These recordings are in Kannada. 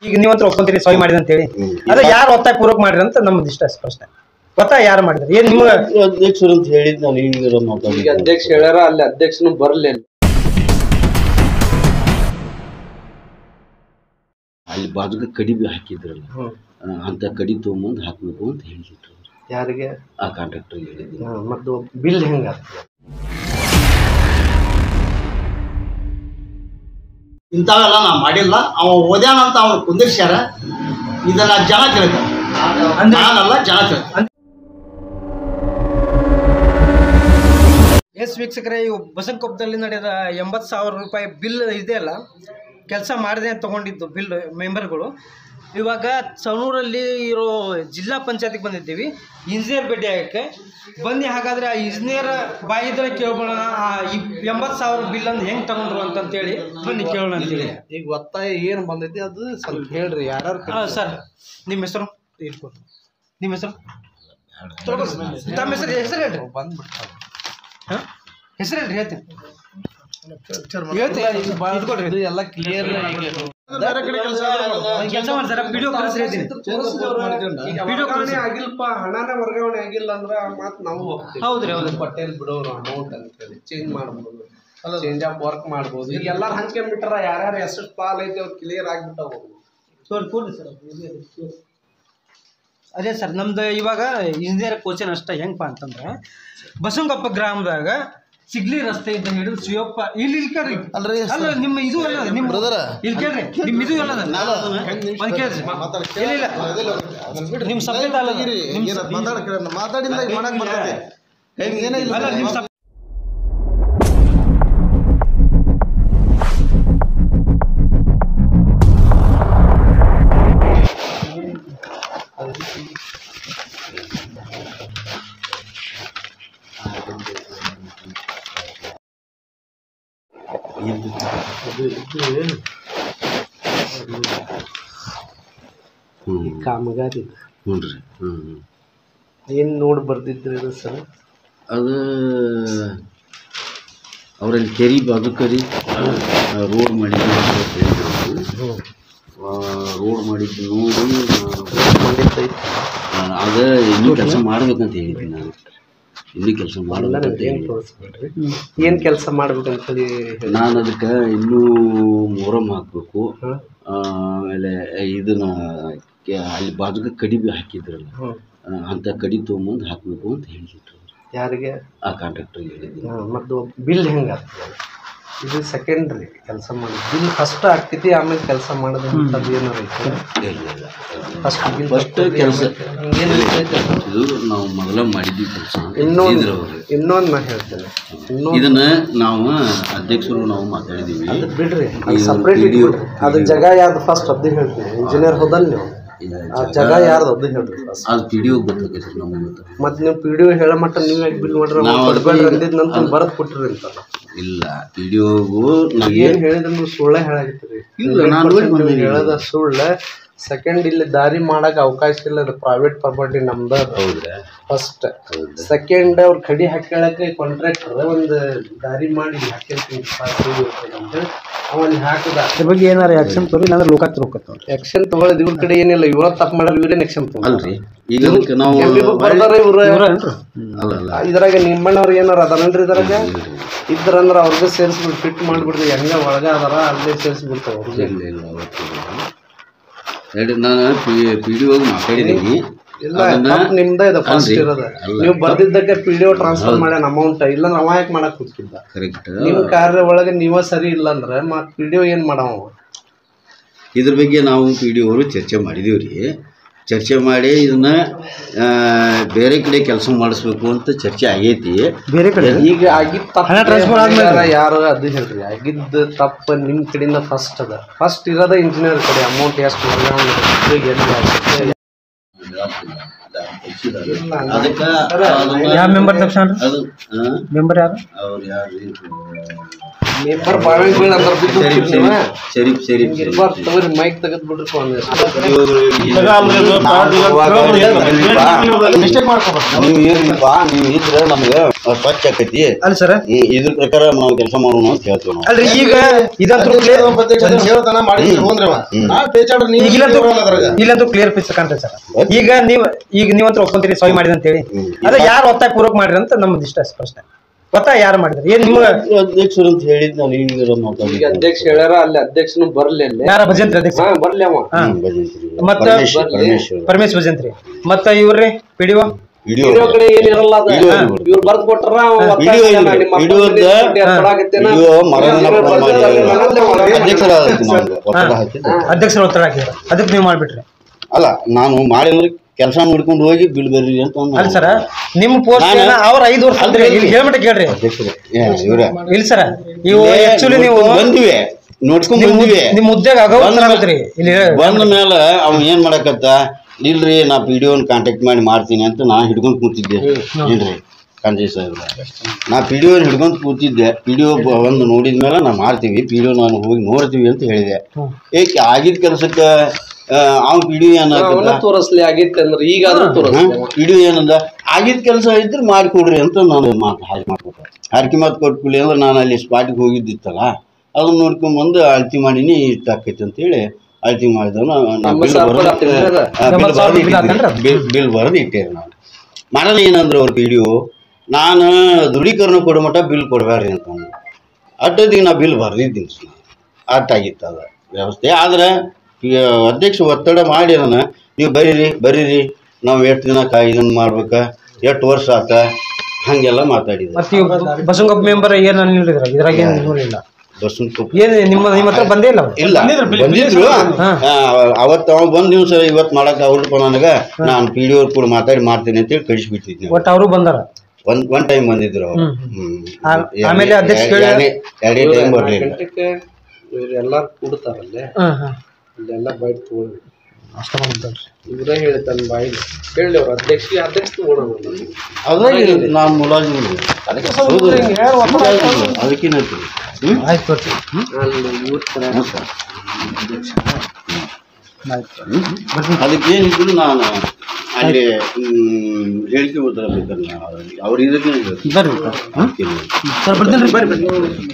ಈಗ ನೀವಂತ್ರ ಒಪ್ಕೊಂತೀರಿ ಸಹಿ ಮಾಡಿದ ಅಂತ ಹೇಳಿ ಅದ ಯಾರು ಒತ್ತಾಯ ಪೂರ್ವಕ ಮಾಡ್ರಿ ಅಂತ ನಮ್ದು ಇಷ್ಟ ಪ್ರಶ್ನೆ ಒತ್ತಾಯ ಯಾರು ಮಾಡಿದ್ರಿ ಏನ್ ನಿಮ್ಗ ಅಧ್ಯಕ್ಷರು ಅಂತ ಹೇಳಿದ್ ನಾನು ಈಗ ಈಗ ಮಾತಾಡಿ ಅಧ್ಯಕ್ಷ ಹೇಳ್ಯಾರ ಅಲ್ಲಿ ಅಧ್ಯಕ್ಷನು ಬರ್ಲಿಲ್ಲ ಅಲ್ಲಿ ಬಾಜುಗೆ ಕಡಿ ಬಿ ಹಾಕಿದ್ರಲ್ಲ ಆ, ಅಂತ ಕಡಿ ತೊಗೊಂಬಂದು ಹಾಕ್ಬೇಕು ಅಂತ ಹೇಳಿದ್ರು ಯಾರಿಗೆ ಆ ಕಾಂಟ್ರಾಕ್ಟರ್ ಹೇಳಿದ್ರು ಮತ್ತು ಬಿಲ್ ಹೆಂಗ ಇಂಥವೆಲ್ಲ ನಾ ಮಾಡಿಲ್ಲ ಅವ ಓದ್ಯಾನ ಅಂತ ಅವ್ನು ಕುಂದಿರ್ಸ್ಯಾರ ಇದನ್ನ ಜನ ತಿಳ್ತಾರೆ ನಾನಲ್ಲ ಜನ ತಿಳ್ತಾರೆ ಎಸ್ ವೀಕ್ಷಕರೇ ಇವು ಬಸಂಕೊಪ್ಪದಲ್ಲಿ ನಡೆದ ಎಂಬತ್ತು ಸಾವಿರ ರೂಪಾಯಿ ಬಿಲ್ ಇದೆಯಲ್ಲ ಕೆಲಸ ಮಾಡಿದೆ ಅಂತ ತಗೊಂಡಿದ್ದು ಬಿಲ್ ಮೆಂಬರ್ಗಳು ಇವಾಗ ಸವಣೂರಲ್ಲಿ ಇರೋ ಜಿಲ್ಲಾ ಪಂಚಾಯತಿಗೆ ಬಂದಿದ್ದೀವಿ ಇಂಜಿನಿಯರ್ ಭೇಟಿ ಆಗಕ್ಕೆ ಬನ್ನಿ ಹಾಗಾದ್ರೆ ಆ ಇಂಜಿನಿಯರ್ ಬಾಯಿದ್ರೆ ಕೇಳ್ಬೋಣ ಆ ಎಂಬತ್ತು ಸಾವಿರ ಬಿಲ್ ಅಂದ್ರೆ ಹೆಂಗೆ ತಗೊಂಡ್ರು ಅಂತಂತೇಳಿ ಬನ್ನಿ ಕೇಳೋಣ ಅಂತೇಳಿ ಈಗ ಒತ್ತಾಯ ಏನ್ ಬಂದೈತಿ ಅದು ಸ್ವಲ್ಪ ಹೇಳ್ರಿ ಯಾರ್ಯಾರು ಹಾಂ ಸರ್ ನಿಮ್ಮ ಹೆಸರು ಇಟ್ಕೊಡ್ರಿ ನಿಮ್ಮ ಹೆಸರು ತಮ್ಮ ಹೆಸರು ಹೆಸರು ಹೇಳ್ರಿ ಬಂದ್ಬಿಡ್ತಾರ ಹಾಂ ಹೆಸರು ಹೇಳ್ರಿ ಹೇಳ್ತೀನಿ ಇದ್ಕೊಡ್ರಿ ಇದು ಎಲ್ಲ ಕ್ಲಿಯರ್ ಕೆಲಸ ಮಾಡ್ತಾರ ವಿಡಿಯೋ ಕಳಿಸ್ರಿ ಹೇಳ್ತೀನಿ ವಿಡಿಯೋ ಕಳಿಸಿ ಆಗಿಲ್ಪ ಹಣನ ವರ್ಗಾವಣೆ ಆಗಿಲ್ಲ ಅಂದ್ರ ಮತ್ ನಾವು ಹೋಗ್ತೀವಿ ಹೌದ್ರಿ ಹೌದು ಪಟೇಲ್ ಬಿಡೋರು ಅಮೌಂಟ್ ಅಂತ ಹೇಳಿ ಚೇಂಜ್ ಮಾಡ್ಬೋದು ಚೇಂಜ್ ಆಫ್ ವರ್ಕ್ ಮಾಡ್ಬೋದು ಈಗ ಎಲ್ಲಾರು ಹಂಚ್ಕೊಂಡ್ಬಿಟ್ರ ಯಾರ್ಯಾರು ಎಷ್ಟು ಪಾಲ್ ಐತಿ ಅವ್ರು ಕ್ಲಿಯರ್ ಆಗ್ಬಿಟ್ಟಾವ ತೋರಿ ಕೊಡ್ರಿ ಸರ್ ಅದೇ ಸರ್ ನಮ್ದು ಇವಾಗ ಇಂಜಿನಿಯರ್ ಕೋಚಿನ ಅಷ್ಟ ಹೆಂಗಪ್ಪ ಅಂತಂದ್ರೆ ಬಸವಂಗಪ್ಪ ಗ್ರಾಮದಾಗ ಸಿಗ್ಲಿ ರಸ್ತೆ ಇದ್ದ ಹಿಡಿದು ಶಿವಪ್ಪ ಇಲ್ಲಿ ಇಲ್ಲಿ ಕೇಳ್ರಿ ಅಲ್ರಿ ಅಲ್ಲ ನಿಮ್ಮ ಇದು ಅಲ್ಲ ನಿಮ್ಮ ಇಲ್ಲಿ ಕೇಳ್ರಿ ನಿಮ್ಮ ಇದು ಅಲ್ಲ ಒಂದು ಕೇಳ್ರಿ ಇಲ್ಲ ಇಲ್ಲ ನಿಮ್ಮ ಸಭ್ಯತೆ ಅಲ್ಲ ಅದು. ನಿಮ್ ಸ- ಮಾತಾಡಿಂದ ಮಾಡಕ್ ಬರ್ತದೆ ಏನಿಲ್ಲ ಅಲ್ಲ ನಿಮ್ಮ ಸಭ್ಯ ಹ್ಞೂ ಕಾಮಗಾರಿ ಹ್ಞೂ ರೀ ಹ್ಞೂ ಹ್ಞೂ ಏನ್ ನೋಡಿ ಬರ್ದಿದ್ರಿ ಇದು ಸರ್ ಅದು ಅವರಲ್ಲಿ ಕೆರಿ ಬಾಜುಕರಿ ರೋಡ್ ಮಾಡಿದ್ದು ಅಂತ ಹೇಳಿದ್ರು ರೋಡ್ ಮಾಡಿದ್ದು ನೋಡಿ ನಾನು ಅದ ಇನ್ನೂ ಕೆಲಸ ಮಾಡ್ಬೇಕಂತ ಹೇಳಿದ್ದೀನಿ ನಾನು ಇನ್ನೂ ಕೆಲಸ ಮಾಡ್ಬೇಕಂತ ಏನ್ ಹೇಳಿ ತೋರಿಸ್ಬಿಡ್ರಿ ಏನ್ ಕೆಲಸ ಮಾಡ್ಬೇಕಂತ ಹೇಳಿ ಹೇಳಿ. ನಾನು ಅದಕ್ಕೆ ಇನ್ನೂ ಮೊರಮ್ ಹಾಕಬೇಕು ಹ್ಮ್. ಆಮೇಲೆ ಇದನ್ನ ಕೆ- ಅಲ್ಲಿ ಬಾಜುಗೆ ಕಡಿ ಬಿ ಹಾಕಿದ್ರಲ್ಲ ಹ್ಮ್. ಆ, ಅಂತ ಕಡಿ ತೊಗೊಂಬಂದು ಹಾಕಬೇಕು ಅಂತ ಹೇಳಿದ್ರು ಯಾರಿಗೆ ಆ ಕಾಂಟ್ರಾಕ್ಟರ್ ಹೇಳಿದ್ದೀನಿ ಹಾ, ಮತ್ತು ಬಿಲ್ ಹೆಂಗ ಇದು ಸೆಕೆಂಡ್ರಿ ಕೆಲಸ ಮಾಡಿ ಬಿಲ್ ಫಸ್ಟ್ ಆಗ್ತೈತಿ ಆಮೇಲೆ ಕೆಲಸ ಮಾಡೋದು ಅಂತದ್ದು ಏನಾರ ಐತಿ ಇಲ್ಲ ಇಲ್ಲ ಫಸ್ಟ್ ಬಿಲ್ ಫಸ್ಟ್ ಕೆಲಸ ಏನು ಇದು ನಾವು ಮೊದಲ ಮಾಡಿದ್ವಿ ಕೆಲಸ ಇನ್ನೊಂದು ಇನ್ನೊಂದು ನಾ ಹೇಳ್ತೇನೆ ಇನ್ನೊಂದು ಇದನ್ನ ನಾವು ಅಧ್ಯಕ್ಷರು ನಾವು ಮಾತಾಡಿದೀವಿ ಅದು ಬಿಡ್ರಿ ಅದು ಇದು ಸಪ್ರೇಟ್ PDO ಇಟ್ಬಿಡ್ರಿ ಅದು ಜಾಗ ಯಾರ್ದು ಫಸ್ಟ್ ಅದೇ ಹೇಳ್ತೀನಿ ಇಂಜಿನಿಯರ್ ಹೋದಲ್ ನೀವು ಇದು ಆ ಜಾಗ ಯಾರ್ದು ಅದು ಹೇಳ್ರಿ ಫಸ್ಟ್ ಅದು ಪಿ ಡಿ ಒ ಗೊತ್ತಾಗೈತೆ ನಮಗೆ ಗೊತ್ತ ಮತ್ತೆ ನೀವು ಪಿ ಡಿ ಹೇಳೋ ಮಟ್ಟ ನೀವು ಯಾಕೆ ಬಿಲ್ ಮಾಡ್ರಿ ನಾವು ಕೊಡ್ಬೇಡ್ರಿ ಅಂದಿದ್ ನಂತರ ಬರದ್ ಕೊಟ್ಟಿರಿ ಅಂತಲ್ಲ ಇಲ್ಲ ಪಿ ಡಿ ಒಗೂ ನಮಗೆ ಏನ್ ಹೇಳಿದ್ರು ನೀವು ಸುಳ್ಳೆ ಹೇಳಾಗಿತ್ರಿ ಇಲ್ಲ, ನಾನ್ ನೋಡಿ ಬಂದೀನಿ. ಹೇಳದ ಸುಳ್ಳ ಸೆಕೆಂಡ್ ಇಲ್ಲಿ ದಾರಿ ಮಾಡಕ್ ಅವಕಾಶ ಇಲ್ಲ ಅದು ಪ್ರೈವೇಟ್ ಪ್ರಾಪರ್ಟಿ ನಮ್ದ ಹೌದ್ರಾ ಫಸ್ಟ್ ಸೆಕೆಂಡ್ ಅವ್ರ ಕಡಿ ಹಾಕ್ಯಾಳಕ್ಕೆ ಕಾಂಟ್ರಾಕ್ಟರ್ ಒಂದು ದಾರಿ ಮಾಡಿ ಇಲ್ಲಿ ಹಾಕಿರ್ತೀನಿ ಅಂತ ಅವಲ್ಲಿ ಹಾಕದ ಅದ್ರ ಬಗ್ಗೆ ಏನಾರ ಆಕ್ಷನ್ ತೋರಿ ಇಲ್ಲಾಂದ್ರೆ ಲೋಕಾತ್ ಹೋಗತ್ತವ್ರಿ ಆಕ್ಷನ್ ತಗೊಳ್ಳೋದು ಇವ್ರ ಕಡೆ ಏನಿಲ್ಲ ಇವ್ರ ತಪ್ಪು ಮಾಡಲ್ಲ ಇವ್ರೇನ್ ಆಕ್ಷನ್ ಅಲ್ರಿ ಈಗ ಅದಕ್ಕೆ ನಾವು ಬರ್ದಾರ ಇವ್ರ ಅಲ್ಲ ಅಲ್ಲ ಇದ್ರಾಗ ನಿಮ್ಮಣ್ಣವ್ರು ಏನಾರ ಅದಾರನ್ರಿ ಇದ್ರಾಗ ಇದ್ರಂದ್ರ ಅವ್ರಿಗೆ ಸೇರಿಸ್ಬಿಟ್ಟು ಫಿಟ್ ಮಾಡ್ಬಿಡ್ರಿ ಹೆಂಗ ಒಳಗ ಅದಾರ ಅಲ್ಲೇ ಸೇರಿಸ್ಬಿಡ್ತಾವ ಅವ್ರಿಗೆ ಇಲ್ಲ ಇಲ್ಲ ಅವತ್ತಿಲ್ಲ ಹೇಳಿ ನಾನು ಪಿ ಪಿ ಡಿ ಒಗೆ ಮಾತಾಡಿದ್ದೀನಿ ಇಲ್ಲ ಅದನ್ನ ತಪ್ಪು ನಿಮ್ದೇ ಇದೆ ಫಸ್ಟ್ ಅಲ್ರಿ, ಇರೋದ ಅಲ್ಲ. ನೀವು ಬರ್ದಿದ್ದಕ್ಕೆ ಪಿ ಡಿ ಒ ಟ್ರಾನ್ಸ್ಫರ್ ಮಾಡ್ಯಾನ ಅಮೌಂಟ್ ಇಲ್ಲ ಅವ ಯಾಕೆ ಮಾಡಕ್ ಕೂತಿದ್ದ ಕರೆಕ್ಟ್ ನಿಮ್ ಕಾರ್ಯ ಒಳಗೆ ನೀವ ಸರಿ ಇಲ್ಲ ಅಂದ್ರೆ ಮತ್ ಪಿ ಡಿ ಒ ಏನ್ ಮಾಡವ ಅವ? ಇದ್ರ ಬಗ್ಗೆ ನಾವು ಪಿ ಡಿ ಅವರು ಚರ್ಚೆ ಮಾಡಿದೀವಿ ರೀ ಚರ್ಚೆ ಮಾಡಿ ಇದನ್ನ ಆ, ಬೇರೆ ಕಡೆ ಕೆಲಸ ಮಾಡಿಸ್ಬೇಕು ಅಂತ ಚರ್ಚೆ ಆಗೈತಿ ಬೇರೆ ಕಡೆ ಈಗ ಆಗಿದ್ದ ಹಣ transfer ಆದ್ಮೇಲೆ? ತಪ್ಪ ಯಾರು ಅದು ಹೇಳ್ರಿ ಆಗಿದ್ದ ತಪ್ಪ ನಿಮ್ ಕಡೆಯಿಂದ ಫಸ್ಟ್ ಅದ ಫಸ್ಟ್ ಇರೋದ ಇಂಜಿನಿಯರ್ ಕಡೆ ಅಮೌಂಟ್ ಎಷ್ಟು ವರ್ಗಾವಣೆ ಆಗ್ತದೆ, ಎಲ್ಲಿ ಆಗ್ತದೆ. ಇಲ್ಲ, ಅದಕ್ಕೆ ಯಾವ ಮೆಂಬರ್ ತಕ್ಷಣ ಅದು ಮೆಂಬರ್ ಯಾರು ಅವ್ರು ಯಾರು ಮೆಂಬರ್ ಬಾವಿಗೆ ಬೀಳ ಅಂದ್ರೆ ಬಿದ್ದು ಶರೀಫ್ ಹೋಗ್ತೀವಿ ಶರೀಫ್ ಶರೀಫ್ ಶರೀಫ್ ಇರ್ಬಾರ್ದು ತಗೋರಿ ಮೈಕ್ ತೆಗೆದು ಬಿಡ್ರಿ ಫೋನ್ ನೀವು ಏನಿಲ್ಲಪ್ಪ ನೀವು ಇದ್ರೆ ನಮ್ಗೆ ಸ್ವಚ್ಛ ಆಕೈತಿ ಅಲ್ಲ ಸರ್ ಈ- ಇದ್ರ ಪ್ರಕಾರ ನಾವು ಕೆಲಸ ಮಾಡೋಣ ಅಂತ ಹೇಳ್ತೀವಿ ನಾವು ಅಲ್ರಿ ಈಗ ಇದಂತೂ ಇಲ್ಲಂತೂ ಕ್ಲಿಯರ್ ಪಿಕ್ಚರ್ ಕಾಣ್ತದೆ ಸರ್ ಈಗ ನೀವು ಈಗ ನೀವಂತೂ ಒಪ್ಕೊಂತೀರಿ ಸಹಿ ಮಾಡಿದ ಅಂತ ಹೇಳಿ ಅದ ಯಾರು ಒತ್ತಾಯ ಪೂರ್ವಕ ಮಾಡಿರಿ ಅಂತ ನಮ್ದು ಇಷ್ಟ ಪ್ರಶ್ನೆ ಒತ್ತಾಯ ಯಾರು ಮಾಡಿದ್ರಿ ಏನ್ ನಿಮ್ಮ ಅಧ್ಯಕ್ಷರು ಅಂತ ಹೇಳಿದ್ ನಾನು ಈಗ ಈಗ ಮಾತಾಡಿದ್ದೆ ಅಧ್ಯಕ್ಷ ಹೇಳ್ಯಾರ ಅಲ್ಲಿ ಅಧ್ಯಕ್ಷನು ಬರ್ಲಿ ಅಲ್ಲಿ ಯಾರ ಭಜಂತ್ರಿ ಅಧ್ಯಕ್ಷ ಹಾ ಬರ್ಲಿ ಅವ ಹಾ. ಹ್ಮ್, ಭಜಂತ್ರಿ. ಮತ್ತ ಪರಮೇಶ್ವರ್ ಪರಮೇಶ್ವರ್ ಪರಮೇಶ್ ಭಜಂತ್ರಿ ಮತ್ತ ಇವ್ರಿ ಪಿಡಿಒ ವಿಡಿಯೋ ವಿಡಿಯೋ ಕಡೆ ಏನಿರಲ್ಲ ಅದ ವಿಡಿಯೋ ಇರ್ಬೋದು. ಇವ್ರು ಬರ್ದ್ ಕೊಟ್ರ ಅವ ಒತ್ತಾಯ ವಿಡಿಯೋ ಮಾಡ್ಯಾನ, ಇರ್ಬೋದು. ನಿಮ್ಮ ವಿಡಿಯೋ ಅಪ್ಪನ ಇದ್ದ- ಮನೆ ಕೊಡಾಕತ್ತೇನ? ವಿಡಿಯೋ ಮರಣನ ಇವ್ರು ಫೋನ್ ಮಾಡಿ ಬರ್ದಿಲ್ಲ, ನನ್ನಲ್ಲೇ ಮಾಡ್ಯಾನ. ಅಧ್ಯಕ್ಷರಾಗತ್ತೆ ನಮ್ಗೆ ಒತ್ತಡ ಹಾಕಿದ್ದು ಅಧ್ಯಕ್ಷರು ಒತ್ತಡ ಹಾಕಿದ್ರು ಅದಕ್ಕೆ ನೀವು ಮಾಡ್ಬಿಟ್ರಿ ಅಲ್ಲ ನಾನು ಮಾಡಿದ್ರೆ ಕೆಲಸ ನೋಡ್ಕೊಂಡು ಹೋಗಿ ಬಿಲ್ ಬರ್ರಿ ಅಂತ ಅಂದ ಅಲ್ಲ ಸರ್ ನಿಮ್ಮ ಪೋಸ್ಟ್ ನಾನು- ಅವ್ರ ಐದು ವರ್ಷ ಅಂದ್ರೆ ಇಲ್ಲಿ ಹೇಳ್ಬಿಟ್ಟು ಕೇಳ್ರಿ ಅಧ್ಯಕ್ಷರು ಏ, ಇವ್ರೇ. ಇಲ್ಲ ಸರ್ ಇವು ಆಕ್ಚುಲಿ ನೀವು ನೋಡ್ಕೊಂಡ್ ಬಂದಿವಿ ನೋಡ್ಕೊಂಡ್ ನಿಮ್ ಬಂದಿವಿ ನಿಮ್ ಹುದ್ದೆಗೆ ಬಂದ ಅಗೌರವ ಮೇಲೆ- ಆಗತ್ರಿ ಇಲ್ಲಿ ಬಂದ ಮೇಲೆ ಅವ್ನು ಏನ್ ಮಾಡಕತ್ತ ಇಲ್ರಿ ನಾ ಪಿ ಡಿ ಕಾಂಟ್ಯಾಕ್ಟ್ ಮಾಡಿ ಮಾಡ್ತೀನಿ ಅಂತ ನಾ ಹಿಡ್ಕೊಂಡ್ ಕೂತಿದ್ದೆ ಇಲ್ರಿ ಸಂಜಯ್ ಸಾಹೇಬ್ರ ನಾ ಪಿ ಡಿ ಹಿಡ್ಕೊಂಡ್ ಕೂತಿದ್ದೆ ಪಿ ಡಿ ಬಂದು ನೋಡಿದ ಮೇಲೆ ನಾ ಮಾಡ್ತೀವಿ ಪಿ ಡಿ ನಾನು ಹೋಗಿ ನೋಡ್ತೀವಿ ಅಂತ ಹೇಳಿದೆ ಹ್ಮ್. ಏಕೆ ಆಗಿದ್ದ ಕೆಲಸಕ್ಕೆ ಅವ್ನು ಪಿ ಡಿ ಅವನ್ನ ಏನಾಗ್ತದ ತೋರಿಸ್ಲಿ ಆಗಿತ್ತು ಅಂದ್ರೆ ಈಗಾದ್ರೂ ತೋರಿಸ್ಲಿ ಅವ. ಇಡೀ ಏನಂದ ಆಗಿದ್ದ ಕೆಲಸ ಇದ್ರೆ ಮಾಡಿಕೊಡ್ರಿ ಅಂತ ನಾನು ಮಾತು ಹಾಕಿ ಮಾಡ್ಕೊಟ್ಟೆ ಹಾಕಿ ಮಾತು ಕೊಟ್ಕೊಳ್ಳಿ ಅಂದ್ರೆ ನಾನು ಅಲ್ಲಿ ಸ್ಪಾಟಿಗೆ ಹೋಗಿದ್ದಿತ್ತಲ್ಲ ಅದನ್ನ ನೋಡ್ಕೊಂಡ್ ಬಂದು ಅಳತಿ ಮಾಡೀನಿ ಇಷ್ಟ ಆಕೈತಿ ಅಂತೇಳಿ ಅಳತಿ ಮಾಡಿದವ ನಮ್ಮ ಸರ್ಕಾರ ತಿಳ್ದದ. ಎಂಬತ್ತು ಸಾವಿರ ಬಿಲ್ ಆತೇನ್ರಿ ಅದು? ಬಿಲ್ ಬಿಲ್ ಬರೆದು ಇಟ್ಟೇರಿ ನಾನು ಮಾಡೋಣ ಏನಂದ್ರೆ ಅವ್ರ ವಿಡಿಯೋ ನಾನು ದೃಢೀಕರಣ ಕೊಡೋ ಮಟ್ಟ ಬಿಲ್ ಕೊಡಬೇಡ್ರಿ ಅಂತ ಅಂದ್ರು. ಅಟ್ಟದಿಗೆ ನಾ ಬಿಲ್ ಬರೆದಿದ್ದೀನಿ ಸುಮ್ಮನೆ ಅಟ್ಟಾಗಿತ್ತು ಅದು ವ್ಯವಸ್ಥೆ ಆದ್ರೆ ಈಗ ಅಧ್ಯಕ್ಷ ಒತ್ತಡ ಮಾಡಿರೋಣ ನೀವು ಬರೀರಿ ಬರೀರಿ ನಾವು ಎಷ್ಟು ದಿನ ಕಾ ಇದನ್ನ ಮಾಡ್ಬೇಕಾ ಎಷ್ಟು ವರ್ಷ ಆತ ಹಾಗೆಲ್ಲ ಮಾತಾಡಿದ್ರು ಮತ್ತೆ ಇವ್ ಬಸವಗಪ್ಪ ಮೆಂಬರ್ ಏನ್ ನಿಲ್ರಿದ್ರ ಇದ್ರಾಗ ಏನ್ ನೋಡಿಲ್ಲ ಬಸ್ಸನ್ ತುಪ್ಪ ಏನ್ ನಿಮ್ಮ ನಿಮ್ಮ ಹತ್ರ ಬಂದೇ ಇಲ್ಲ ಅವ್ರು? ಇಲ್ಲ ಬಂದಿದ್ರು ಹಾ. ಅವತ್ತು ಅವ ಬಂದ್ ದಿವಸ ಇವತ್ತು ಮಾಡಕ್ ಅವ್ರಪ್ಪ ನನಗ ನಾನು ಪಿ ಡಿ ಅವ್ರ ಕೂಡ ಮಾತಾಡಿ ಮಾಡ್ತೀನಿ ಅಂತೇಳಿ ಕಳಿಸ್ಬಿಟ್ಟಿದ್ದೆ ಒಟ್ಟು ಅವರು ಬಂದಾರ ಒಂದ್ ಒನ್ ಟೈಮ್ ಬಂದಿದ್ರು ಅವ್ರು ಹ್ಮ್. ಹ್ಮ್. ಆ- ಎರಡನೇ- ಆಮೇಲೆ ಅಧ್ಯಕ್ಷ ಕೇಳಿ- ಎರಡನೇ ಎರಡನೇ ಟೈಮ್ ಬರ್ಲಿಲ್ಲ ಗಂಟೆಗೆ ಇವ್ರು ಎಲ್ಲಾರು ಕೂಡ್ತಾರಲ್ಲೇ ಹ್ಮ್ ಹ್ಮ್ ಇಲ್ಲೆಲ್ಲ ಬೈಟ್ ತಗೊಳ್ಳಿ ಅಷ್ಟ ಬಂದ್ರಿ ಇವರೇ ಹೇಳ್ತಾನೆ ಬಾಯಿಲಿ ಹೇಳಿ ಅವ್ರ ಅಧ್ಯಕ್ಷ ಅಧ್ಯಕ್ಷ ತಗೊಳ್ಳೋಣ ಅದ್ರಾಗ ನಾನು ಮುಲಾಜಿ ಅದಕ್ಕೆ ಹ್ಮ್ ಆಯ್ತು ತೋರ್ಸಿ ಅಲ್ಲಿ ಇವ್ರ ತರ ನಮಸ್ಕಾರ. ಅದಕ್ಕೆ ಏನಿದ್ರು ನಾನು ಅಲ್ಲಿ ಹ್ಮ್, ಹೇಳಿಕೆ ಉತ್ತರ ಬೇಕಲ್ಲ ಅವ್ರ ಇದಕ್ಕೆ ಬರ್ರಿ ಸರ್ ಬರ್ತೀನಿ ಬರ್ರಿ ಬರ್ರಿ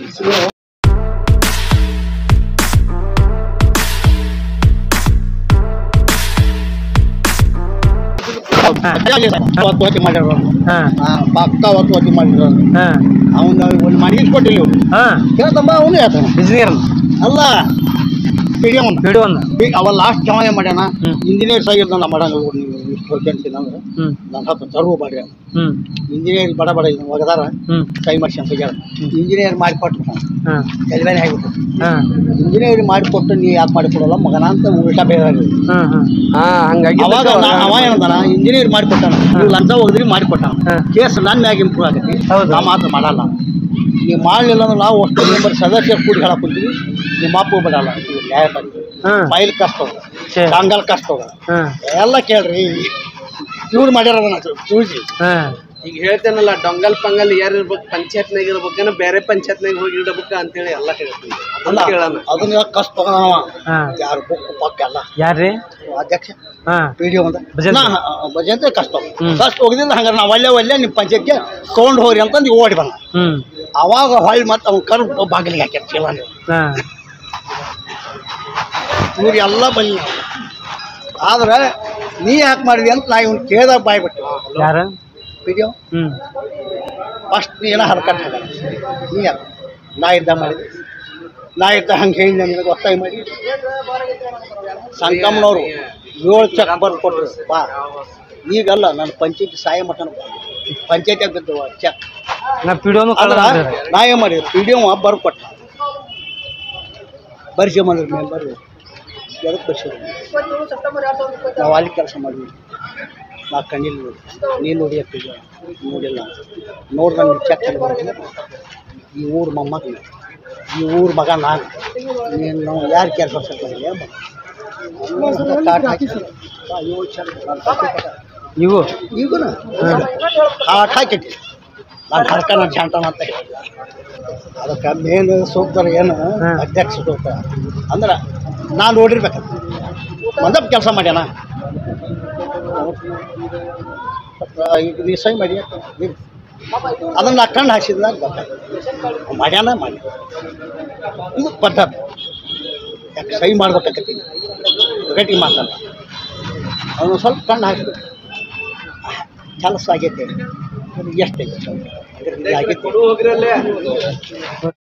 ಹಾ ಪಕ್ಕ ಒತ್ತು ಒತ್ತಿ ಮಾಡಿದ್ರು ಹಾ ಅವನು ಒಂದು ಮಾಡಿಸ್ಕೊಟ್ಟಿಲ್ಲ ಇವ್ರು ಹಾ ಕೇಳ್ತಂಬ ಅವನು ಹೇಳ್ತಾನೆ ಬಿಸಿನೀರ್ ಅಲ್ಲ ಪಿಡಿ ಅವನು ಬಿಡು ಒಂದು ಅವ ಲಾಸ್ಟ್ ಚವ ಏನ್ ಮಾಡ್ಯಾನ ಹ್ಮ್. ಇಂಜಿನಿಯರ್ಸ್ ಆಗಿರ್ತಾನ ಮಾಡಂಗ ನೀವು ಇಷ್ಟು ಹೊರ್ಕೊಂತೀನಿ ಅಂದ್ರೆ ಹ್ಮ್ ನನ್ನ ಹತ್ರ ತರುವ ಮಾಡ್ರಿ ಹ್ಮ್ ಇಂಜಿನಿಯರ್ ಬಡ ಬಡ ಇದನ್ನ ಒಗದಾರ ಹ್ಮ್ ಕೈ ಮಾಡಿಸಿ ಅಂತ ಹೇಳ್ಯಾರ ಇಂಜಿನಿಯರ್ ಮಾಡಿಕೊಟ್ರು ಹಾ ಎಲ್ವೇನೆ ಆಗಿಬಿಟ್ಟು ಹಾ ಇಂಜಿನಿಯರ್ ಮಾಡಿಕೊಟ್ಟು ನೀ ಯಾಕೆ ಮಾಡಿಕೊಡಲ್ಲ ಮಗನ ಅಂತ ಉಲ್ಟಾ ಬೇರೆ ಹಾ ಹಾ ಹಾ ಹಂಗಾಗಿ ಅವಾಗ ನಾ- ಅವ ಏನಂತಾನ ಇಂಜಿನಿಯರ್ ಮಾಡಿಕೊಟ್ಟಾನ ನೀವು ಲಂಚ ಹೋಗಿದ್ರಿ ಮಾಡಿಕೊಟ್ಟಾನ ಹಾ. ಕೇಸ್ ನನ್ನ ಮ್ಯಾಗ ಇಂಪ್ರೂವ್ ಆಗೈತಿ ಹೌದು. ನಾ ಮಾತ್ರ ಮಾಡಲ್ಲ ನೀವು ಮಾಡಲಿಲ್ಲ ಅಂದ್ರೆ ನಾವು ಅಷ್ಟು ಮೆಂಬರ್ ಸದಸ್ಯರು ಕೂಡಿ ಹೇಳಕ್ ಕುಂತೀವಿ ನಿಮ್ಮ ಅಪ್ಪ ಬಿಡಲ್ಲ ಇದು ನ್ಯಾಯ ಬಂದು ಹಾ ಫೈಲ್ ಕಷ್ಟ ಹೋಗ ಛೇ. ಡಂಗಲ್ ಕಷ್ಟ ಹೋಗ ಹಾ ಎಲ್ಲ ಕೇಳ್ರಿ ಇವ್ರು ಮಾಡ್ಯಾರ ಅದನ್ನ ತಿಳಿಸಿ ಹಾ ಈಗ ಹೇಳ್ತೇನಲ್ಲ ಡೊಂಗಲ್ ಪಂಗಲ್ ಯಾರು ಇರ್ಬೇಕು ಪಂಚಾಯತ್ನಾಗ ಇರ್ಬೇಕೇನ ಬೇರೆ ಪಂಚಾಯತ್ನಾಗ ಹೋಗಿ ಇಡಬೇಕು ಅಂತೇಳಿ ಎಲ್ಲ ಹೇಳ್ತೀನಿ ಅಲ್ಲ ಅದನ್ನ ಕೇಳೋಣ ಅದನ್ನ ಕಷ್ಟ ತಗೋಣವ ಹಾ ಯಾರು ಬುಕ್ ಪಕ್ಕ ಎಲ್ಲ ಯಾರ್ರಿ ಅಧ್ಯಕ್ಷ ಹಾ ಪಿ ಡಿ ಅಂತ ಭಜಂತ್ರಿ. ಭಜಂತ್ರಿ ಕಷ್ಟ ಹೋಗ. ಹ್ಮ್. ಕಷ್ಟ ಹೋಗಿದ್ದಿಲ್ಲ ಹಂಗಾರೆ ನಾವು ಒಳ್ಳೆ ಒಳ್ಳೆ ನಿಮ್ಮ ಪಂಚಾಯತ್ಗೆ ತೊಗೊಂಡು ಹೋಗ್ರಿ ಅಂತಂದು ಓಡಿ ಬಂದ ಹ್ಮ್ ಅವಾಗ ಹೊಳ್ಳಿ ಮತ್ತೆ ಅವ್ನು ಕರು ಬಾಗಿಲಿಗೆ ಹಾಕ್ಯಾರ ಚೀಲ ಹಾ ಇವ್ರು ಎಲ್ಲ ಬನ್ನಿ ಆದ್ರೆ ನೀ ಯಾಕೆ ಮಾಡಿದಿ ಅಂತ ನಾ ಇವ್ನು ಕೇಳ್ದಾಗ ಬಾಯ್ ಬಿಟ್ಟು ಯಾರ ವಿಡಿಯೋ ಹ್ಮ್ ಫಸ್ಟ್ ನೀ ಏನೋ ಹರ್ಕಟ್ ಹಾಕ ನೀ ಯಾಕೆ ನಾ ಇದ್ದ ಮಾಡಿದೆ ನಾ ಇದ್ದ ಹಂಗೆ ಹೇಳಿ ನಿನಗೆ ಒತ್ತಾಯ ಮಾಡಿ ಸಂಕಮ್ಮನವರು ಏಳು ಚೆಕ್ ಬರ್ದು ಕೊಟ್ರು ಬಾ ಈಗಲ್ಲ ನನ್ನ ಪಂಚಾಯತಿ ಸಹಾಯ ಮಟನ ಪಂಚಾಯತಿಯಾಗ ಬಿದ್ದು ಚೆಕ್ ನಾ ಪಿಡಿಯೋನು ಆದ್ರೆ ನಾ ಏನು ಮಾಡಿದ್ರು ಪಿ ಡಿ ಒ ಬರ್ದು ಕೊಟ್ಟ ಬರ್ಸಿ ಮಾಡಿದ್ರು ಮೇಲೆ ಬರ್ರಿ ಎದಕ್ಕೆ ಬರ್ಸಿದ್ರು ನಾವು ಅಲ್ಲಿ ಕೆಲಸ ಮಾಡಿದ್ವಿ ನಾ ಕಣ್ಣಿಲ್ಲ ನೋಡಿ ನೀನು ನೋಡಿ ಪಿ ಡಿ ನೋಡಿಲ್ಲ ನೋಡ್ದ ನೀವು ಚೆಕ್ ಮಾಡಿದ್ರೆ ಈ ಊರು ಮೊಮ್ಮಗ ಈ ಊರು ಮಗ ನಾನು ನೀನು ನಾವು ಯಾರು ಕೆಲಸ ಮಾಡಿಲ್ಲ ಏಳು ಚೆಕ್ ಇವು ಈಗೂ ಕಾಟ್ ಹಾಕಿಟ್ಟಿ ನಾನು ಹರ್ಕನ ಜಾಂಟನ ಅಂತ ಹೇಳಿದ ಅದಕ್ಕೆ ಮೇನ್ ಸೂಕ್ತರ ಏನು ಅಧ್ಯಕ್ಷ ಸೂಕ್ತ ಅಂದ್ರೆ ನಾನು ನೋಡಿರ್ಬೇಕಂತ ಮಂದಪ್ಪ ಕೆಲಸ ಮಾಡ್ಯಾನ ಈಗ ನೀ ಸಹಿ ಮಾಡಿ ನೀವು ಅದನ್ನು ನಾ ಕಣ್ಣು ಹಾಕ್ಸಿದ್ದಾಗ ಗೊತ್ತಾಯ್ತು ಮಾಡ್ಯಾನ ಮಾಡಿ ಇದು ಪದ್ಧತಿ ಯಾಕೆ ಸಹಿ ಮಾಡ್ಬೇಕಾಕತ್ತಿ ಗಟ್ಟಿ ಮಾತಲ್ಲ ಅವನು ಸ್ವಲ್ಪ ಕಣ್ಣು ಹಾಕ್ಬೇಕು ಕೆಲಸ ಆಗೈತೆ ಎಷ್ಟೈತೆ ಆಗೈತೆ